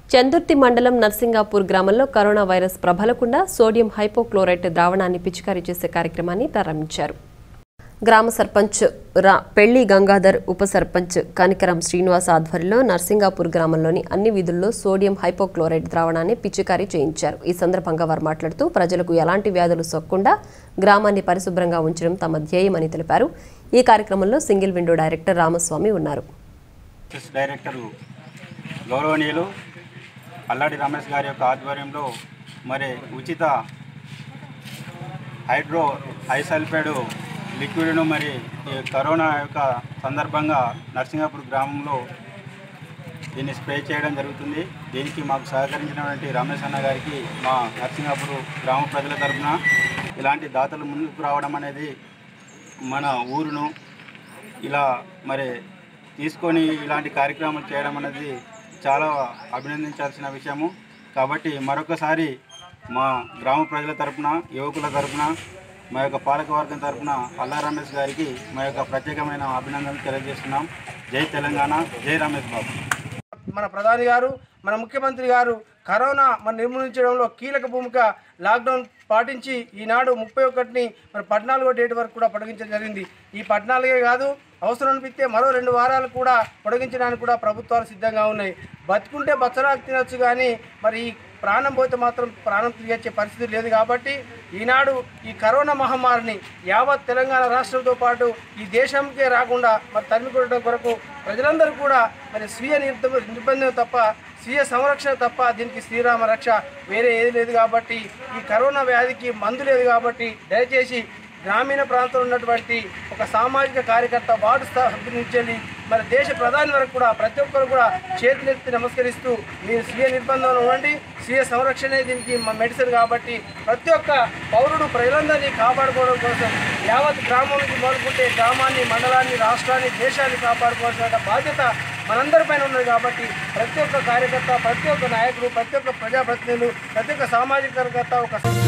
చందుర్తి మండలం నర్సింగాపూర్ గ్రామంలో corona virus ప్రబలకుండా సోడియం హైపోక్లోరైట్ ద్రావణాన్ని పిచికారీ చేసే కార్యక్రమాన్ని ప్రారంభించారు గ్రామ సర్పంచ్ రా పెళ్లి గంగాధర్ ఉప సర్పంచ్ కనికరం శ్రీనివాస్ ఆధ్వర్యంలో నర్సింగాపూర్ గ్రామంలోని అన్ని వీధుల్లో సోడియం హైపోక్లోరైడ్ ద్రావణాన్ని పిచికారీ చేయించారు ఈ సందర్భంగా వారు మాట్లాడుతూ ప్రజలకు ఎలాంటి వ్యాధులు సోకకుండా గ్రామాన్ని పరిశుభ్రంగా ఉంచడం తమ ధ్యేయమని తెలిపారు ఈ కార్యక్రమంలో సింగిల్ విండో డైరెక్టర్ రామస్వామి ఉన్నారు ఎస్ డైరెక్టరు గౌరవనీయులు అల్లాడి రమేష్ గారి యొక్క ఆధ్వర్యంలో మరి ఉచిత హైడ్రో ఐసల్ఫైడ్ లిక్విడ్ను మరి ఈ కరోనా యొక్క సందర్భంగా నర్సింగాపూర్ గ్రామంలో దీన్ని స్ప్రే చేయడం జరుగుతుంది దీనికి మాకు సహకరించినటువంటి రమేష్ అన్న గారికి మా నర్సింగాపూర్ గ్రామ ప్రజల తరఫున ఇలాంటి దాతలు ముందుకు రావడం అనేది మన ఊరును ఇలా మరి తీసుకొని ఇలాంటి కార్యక్రమాలు చేయడం అనేది చాలా అభినందించాల్సిన విషయము కాబట్టి మరొకసారి మా గ్రామ ప్రజల తరపున యువకుల తరపున మా యొక్క పాలకవర్గం తరపున అల్లా రమేష్ గారికి మా యొక్క ప్రత్యేకమైన అభినందనలు తెలియజేస్తున్నాం జై తెలంగాణ జై రమేష్ బాబు మన ప్రధాని గారు మన ముఖ్యమంత్రి గారు కరోనా మన నిర్మూలించడంలో కీలక భూమిక లాక్డౌన్ పాటించి ఈనాడు ముప్పై ఒకటిని మన పద్నాలుగో డేట్ వరకు కూడా పొడిగించడం జరిగింది ఈ పద్నాలుగే కాదు అవసరం అనిపిస్తే మరో రెండు వారాలు కూడా పొడిగించడానికి కూడా ప్రభుత్వాలు సిద్ధంగా ఉన్నాయి బతుకుంటే బచ్చరాకు తినొచ్చు కానీ మరి ఈ ప్రాణం పోతే మాత్రం ప్రాణం తిరిగొచ్చే పరిస్థితి లేదు కాబట్టి ఈనాడు ఈ కరోనా మహమ్మారిని యావత్ తెలంగాణ రాష్ట్రంతో పాటు ఈ దేశంకే రాకుండా మరి తరిమి కొట్టడం కొరకు ప్రజలందరూ కూడా మరి స్వీయ నిర్ద- నిర్బంధం తప్ప స్వీయ సంరక్షణ తప్ప దీనికి శ్రీరామ రక్ష వేరే ఏది లేదు కాబట్టి ఈ కరోనా వ్యాధికి మందు లేదు కాబట్టి దయచేసి గ్రామీణ ప్రాంతంలో ఉన్నటువంటి ఒక సామాజిక కార్యకర్త వార్డు సభ్యుల నుంచి వెళ్ళి మన దేశ ప్రధాని వరకు కూడా ప్రతి ఒక్కరు కూడా చేతులెత్తి నమస్కరిస్తూ మీరు స్వీయ నిర్బంధంలో ఉండండి స్వీయ సంరక్షణే దీనికి మా మెడిసిన్ కాబట్టి ప్రతి ఒక్క పౌరుడు ప్రజలందరినీ కాపాడుకోవడం కోసం యావత్ గ్రామం నుంచి మొదలుకుంటే గ్రామాన్ని మండలాన్ని రాష్ట్రాన్ని దేశాన్ని కాపాడుకోవాల్సిన బాధ్యత మనందరిపైన ఉన్నది కాబట్టి ప్రతి ఒక్క కార్యకర్త ప్రతి ఒక్క నాయకుడు ప్రతి ఒక్క ప్రజాప్రతినిధులు ప్రతి ఒక్క సామాజిక కార్యకర్త ఒక